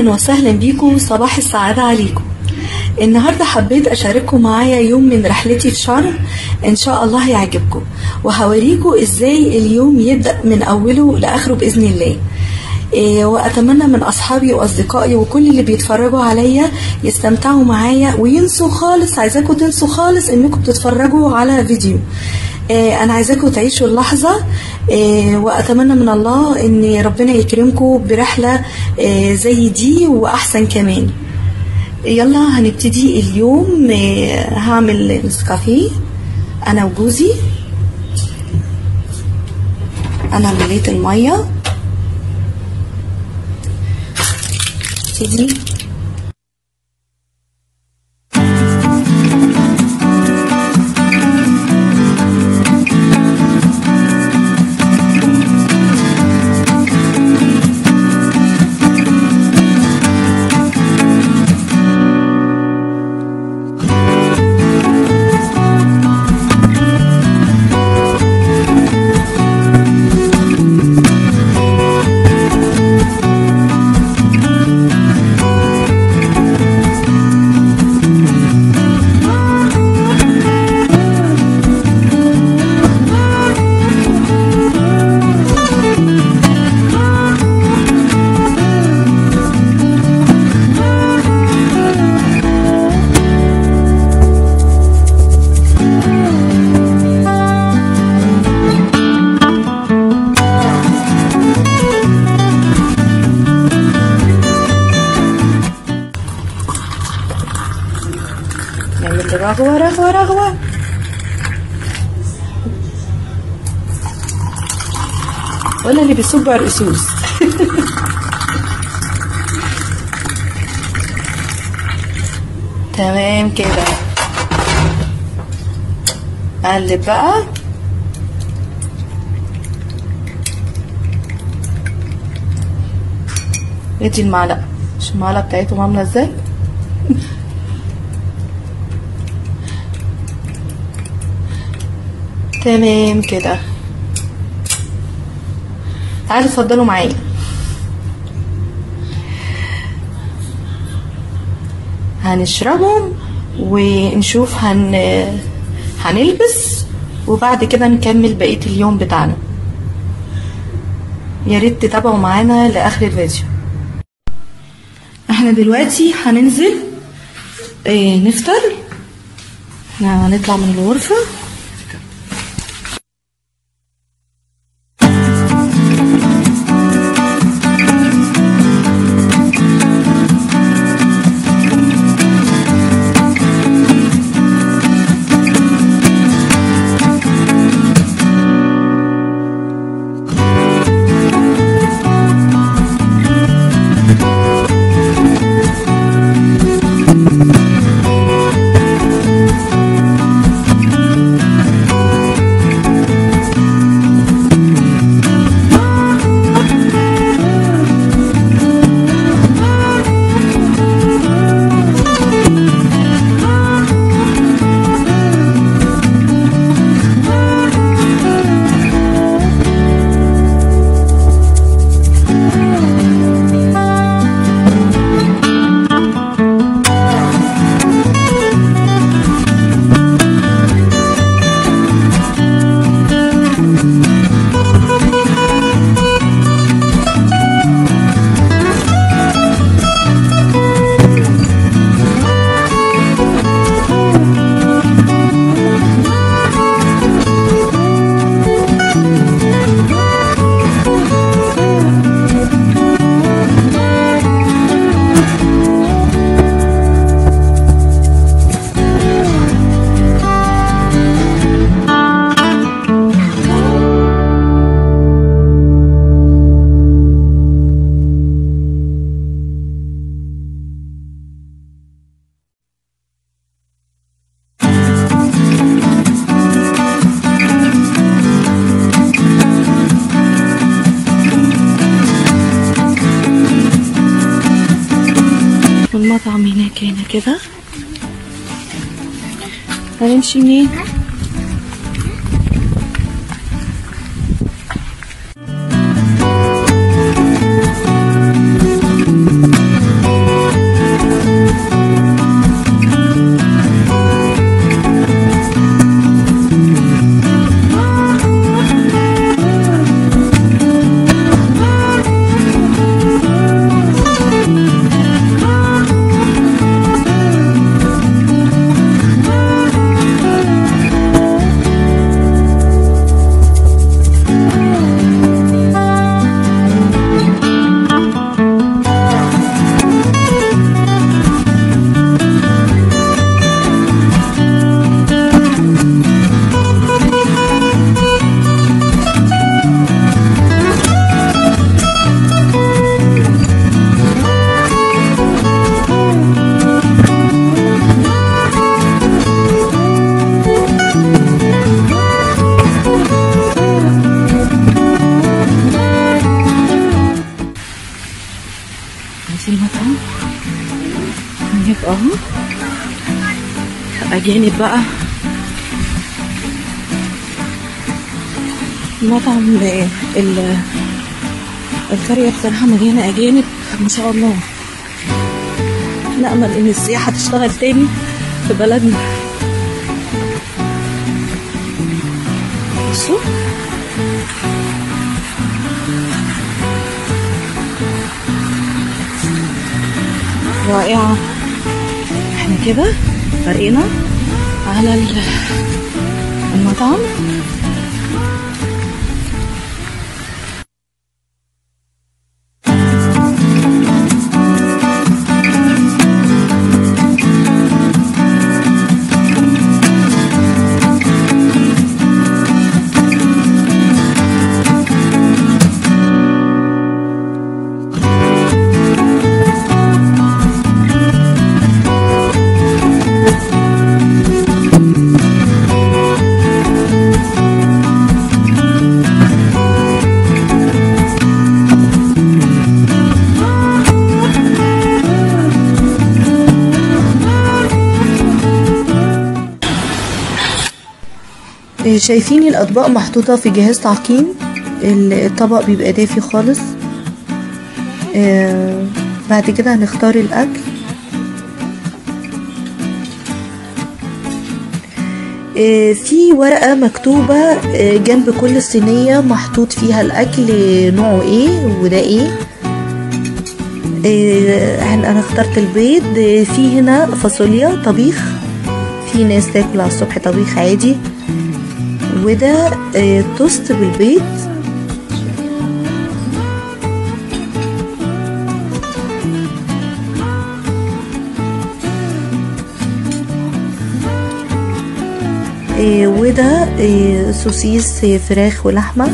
اهلا وسهلا بيكم صباح السعادة عليكم النهاردة حبيت أشارككم معايا يوم من رحلتي في شرم إن شاء الله يعجبكم وهوريكم إزاي اليوم يبدأ من أوله لآخره بإذن الله إيه، وأتمنى من أصحابي وأصدقائي وكل اللي بيتفرجوا عليا يستمتعوا معايا وينسوا خالص عايزاكم تنسوا خالص إنكم بتتفرجوا على فيديو إيه، أنا عايزاكم تعيشوا اللحظة إيه، وأتمنى من الله إن ربنا يكرمكم برحلة إيه، زي دي وأحسن كمان يلا هنبتدي اليوم آه، هعمل نسكافيه انا وجوزي انا مليت الميه ابتدي نعمل رغوة رغوة رغوة ولا اللي بيصب على الأسوس تمام كده قلب بقى ادي المعلقة مش المعلقة بتاعتهم عاملة ازاي تمام كده تعالوا اتفضلوا معايا هنشربهم ونشوف هن هنلبس وبعد كده نكمل بقية اليوم بتاعنا يا ريت تتابعوا معانا لاخر الفيديو احنا دلوقتي هننزل اه نفطر احنا هنطلع من الغرفه المطعم هناك هنا كده هنمشي منين بصي المطعم هناك اهو اجانب بقى المطعم ال القرية بصراحة مليانة أجانب ما شاء الله نأمل إن السياحة تشتغل تاني في بلدنا بصوا رائعة احنا كده فرقنا على المطعم شايفين الاطباق محطوطة في جهاز تعقيم الطبق بيبقى دافي خالص آه بعد كده هنختار الاكل آه في ورقة مكتوبة آه جنب كل صينية محطوط فيها الاكل نوعه ايه وده ايه انا اخترت البيض في هنا فاصوليا طبيخ في ناس تاكل على الصبح طبيخ عادي وده توست بالبيض وده سوسيس فراخ ولحمة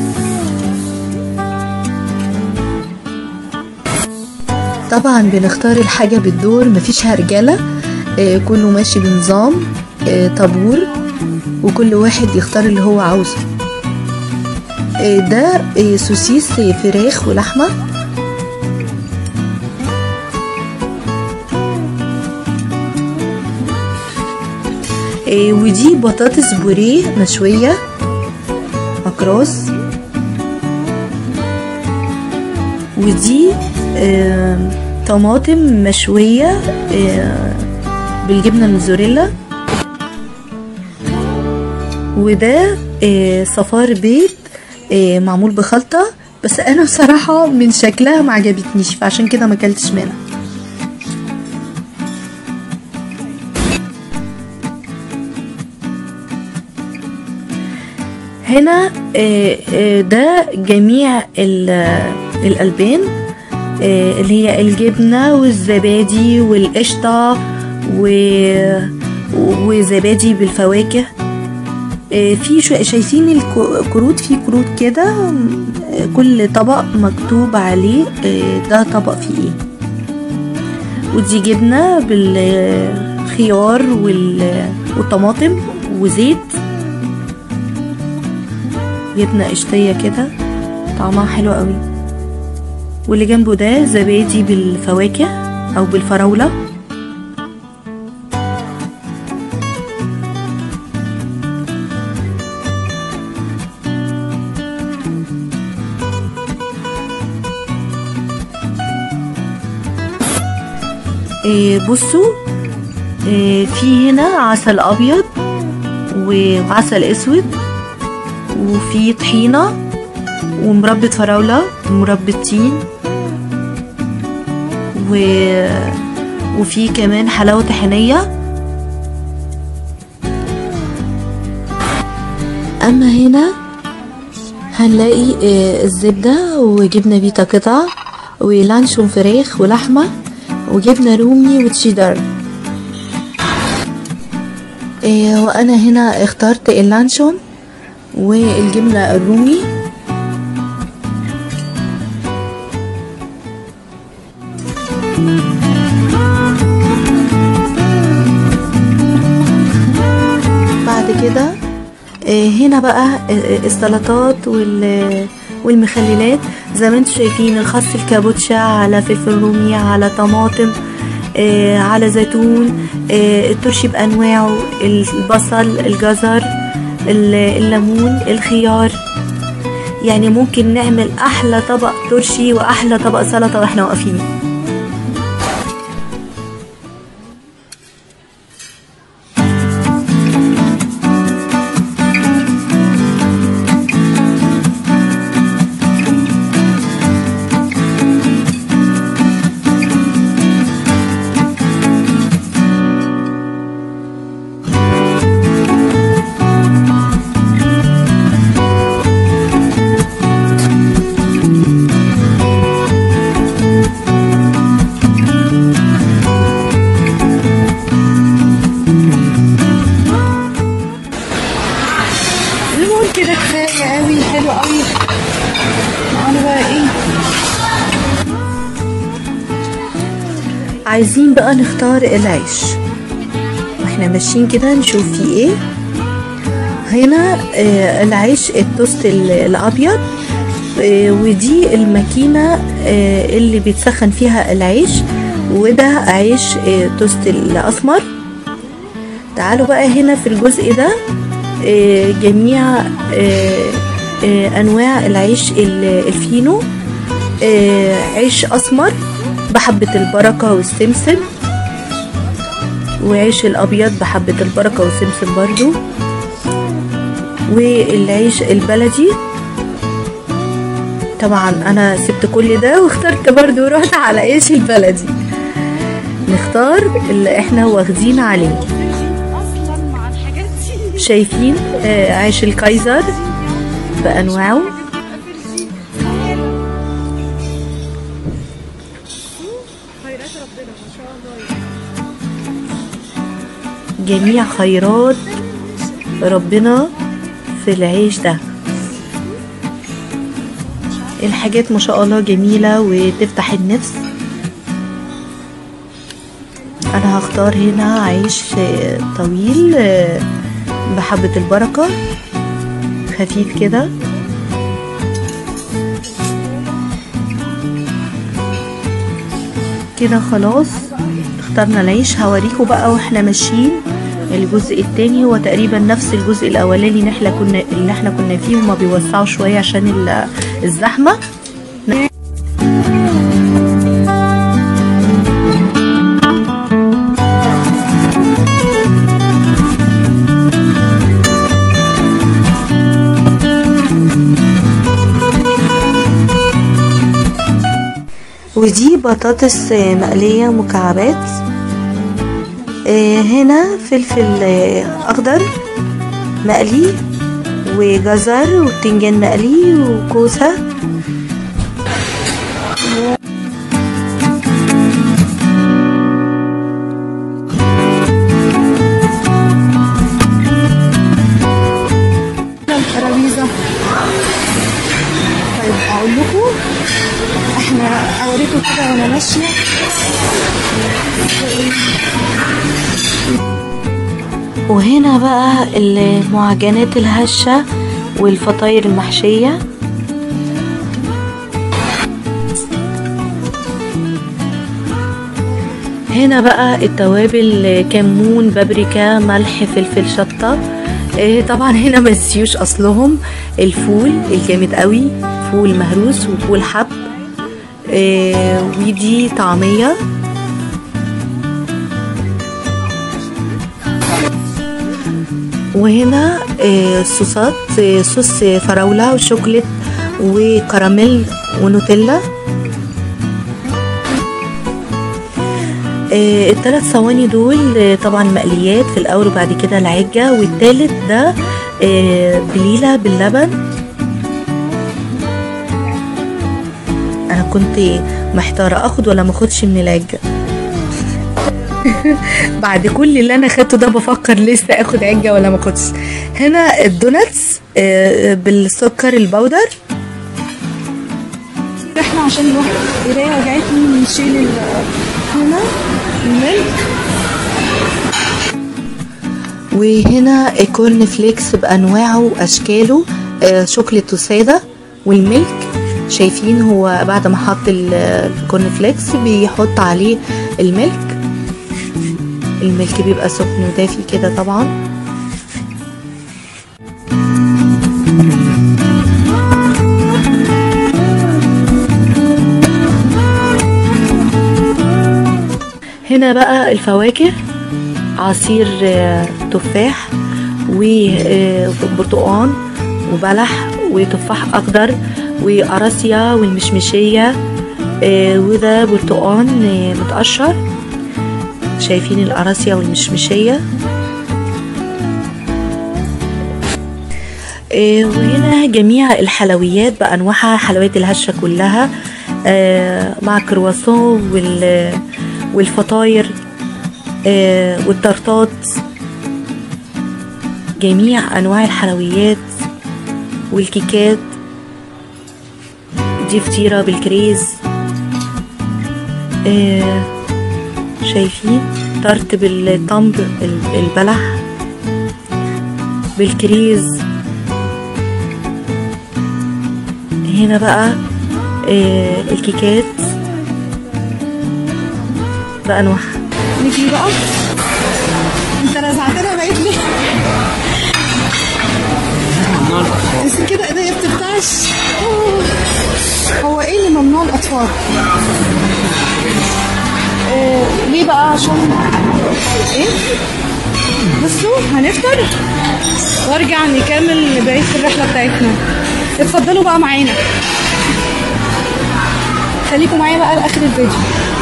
طبعا بنختار الحاجة بالدور مفيش هرجلة كله ماشي بنظام طابور وكل واحد يختار اللي هو عاوزه ده سوسيس فراخ ولحمة ودي بطاطس بوريه مشوية أكراس ودي طماطم مشوية بالجبنة الموزاريلا وده صفار بيض معمول بخلطة بس انا بصراحة من شكلها ما عجبتنيش فعشان كده ما اكلتش منها هنا ده جميع الألبان اللي هي الجبنة والزبادي والقشطة وزبادي بالفواكه في شايفين الكروت في كروت كده كل طبق مكتوب عليه ده طبق فيه ايه ودي جبنة بالخيار والطماطم وزيت جبنة قشطية كده طعمها حلو قوي واللي جنبه ده زبادي بالفواكه او بالفراولة بصوا في هنا عسل ابيض وعسل اسود وفي طحينة ومربى فراولة ومربى تين و... وفي كمان حلاوة طحينية أما هنا هنلاقي الزبدة وجبنة بيتا قطع ولانشون فراخ ولحمة وجبنة رومي وتشيدر وأنا هنا اخترت اللانشون والجبنة الرومي بعد كده هنا بقى السلطات والمخللات زي ما انتم شايفين الخس الكابوتشا على فلفل رومي على طماطم آه على زيتون آه الترشي بانواعه البصل الجزر الليمون الخيار يعني ممكن نعمل احلى طبق ترشي واحلى طبق سلطه واحنا واقفين كده كفايه قوي حلو قوي معانا بقى ايه عايزين بقى نختار العيش واحنا ماشيين كده نشوف فيه ايه هنا آه العيش التوست الابيض آه ودي الماكينة آه اللي بيتسخن فيها العيش وده عيش آه توست الاسمر تعالوا بقى هنا في الجزء ده جميع انواع العيش الفينو عيش اسمر بحبة البركة والسمسم وعيش الابيض بحبة البركة والسمسم برضو والعيش البلدي طبعا انا سبت كل ده واخترت برضو ورحت على عيش البلدي نختار اللي احنا واخدين عليه شايفين آه عيش الكايزر بأنواعه جميع خيرات ربنا في العيش ده الحاجات ما شاء الله جميلة وتفتح النفس انا هختار هنا عيش طويل بحبة البركة خفيف كده كده خلاص اخترنا العيش هوريكم بقى واحنا ماشيين الجزء التاني هو تقريبا نفس الجزء الاولاني اللي احنا كنا اللي احنا كنا فيه هما بيوسعوا شويه عشان الزحمه ودي بطاطس مقلية مكعبات هنا فلفل أخضر مقلي وجزر وبتنجان مقلي وكوسة الترابيزة طيب أقول لكم احنا اوريكم كده وانا ماشيه وهنا بقى المعجنات الهشه والفطاير المحشيه هنا بقى التوابل كمون بابريكا ملح فلفل شطه طبعا هنا ما نسيوش اصلهم الفول الجامد قوي فول مهروس وفول حب آه ودي طعمية وهنا آه صوصات آه صوص فراولة وشوكولات وكراميل ونوتيلا آه الثلاث صواني دول آه طبعا مقليات في الاول وبعد كده العجة والتالت ده آه بليلة باللبن انا كنت محتارة اخد ولا ما اخدش من العجة بعد كل اللي انا خدته ده بفكر لسه اخد عجة ولا ما اخدش هنا الدوناتس آه بالسكر البودر احنا عشان نروح ايديا وجعتني نشيل هنا الملك وهنا كورن فليكس بانواعه واشكاله آه شوكليت وساده والملك شايفين هو بعد ما حط ال- الكورن فليكس بيحط عليه الملك الملك بيبقى سخن ودافي كده طبعا هنا بقى الفواكه عصير آه، تفاح وبرتقان وبلح وتفاح اخضر وقراصيا والمشمشيه آه، وده برتقان آه، متقشر شايفين القراصيا والمشمشيه آه، وهنا جميع الحلويات بانواعها حلويات الهشه كلها آه، مع كرواسون وال والفطاير آه، والتورتات جميع انواع الحلويات والكيكات دي فطيرة بالكريز آه، شايفين تارت بالتمر ال- البلح بالكريز هنا بقى آه، الكيكات بأنواعها نيجي بقى انت رزعتنا بقيت ليه بس كده ايديا بترتعش أوه. هو ايه اللي ممنوع الاطفال آه ليه بقى عشان ايه بصوا هنفطر وارجع نكمل بقيه الرحله بتاعتنا اتفضلوا بقى معانا خليكم معايا بقى لاخر الفيديو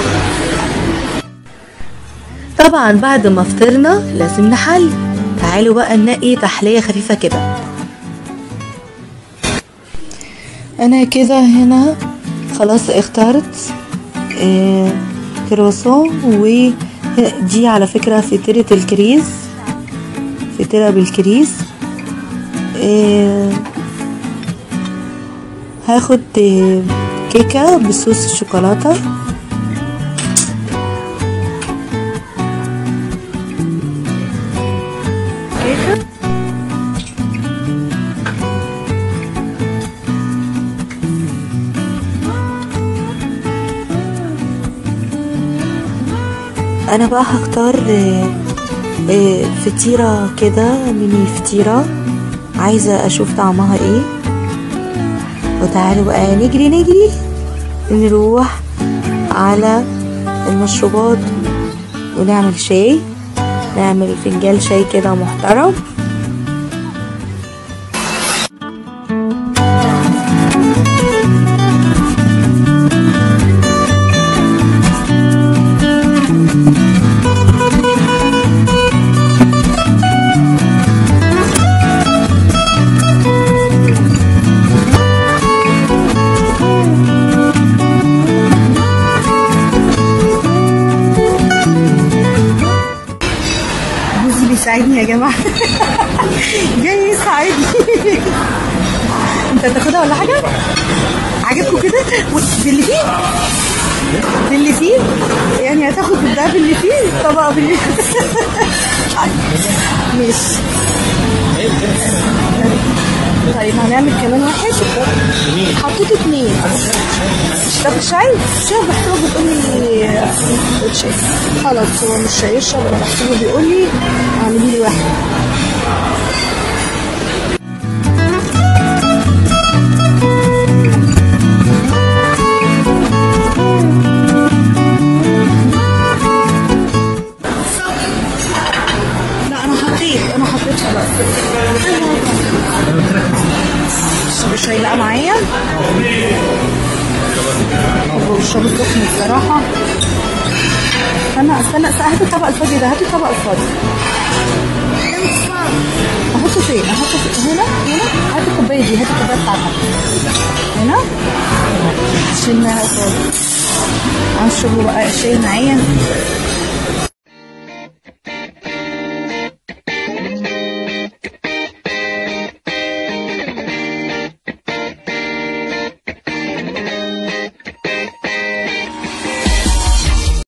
طبعا بعد ما فطرنا لازم نحل تعالوا بقى ننقي تحلية خفيفة كده انا كده هنا خلاص اخترت آه، كرواسون ودي على فكرة فطيرة الكريز فطيرة بالكريز آه، هاخد آه، كيكة بصوص الشوكولاتة كيكة انا بقى هختار آه، آه، فطيرة كده ميني فطيرة عايزة اشوف طعمها ايه وتعالوا بقى نجري نجري نروح على المشروبات ونعمل شاي نعمل فنجان شاي كده محترم جوزي بيساعدني يا جماعه جاي يساعدني انت هتاخدها ولا حاجه عجبكم كده باللي فيه باللي فيه يعني هتاخد ده باللي فيه طبق باللي ماشي طيب هنعمل كمان واحد حطيت اتنين طب الشاي الشاي بحسبه بتقول لي الشاي خلاص هو مش هيشرب انا بحسبه بيقول لي اعملي لي واحد لا انا حطيت انا حطيت خلاص مش هيلاقى معايا بشرب السخن بصراحة استنى استنى استنى هات الطبق الفاضي ده هات الطبق الفاضي احطه فين؟ احطه في هنا هنا هات الكوباية دي هات الكوباية بتاعتك هنا عشان فاضي هشربه بقى الشاي معايا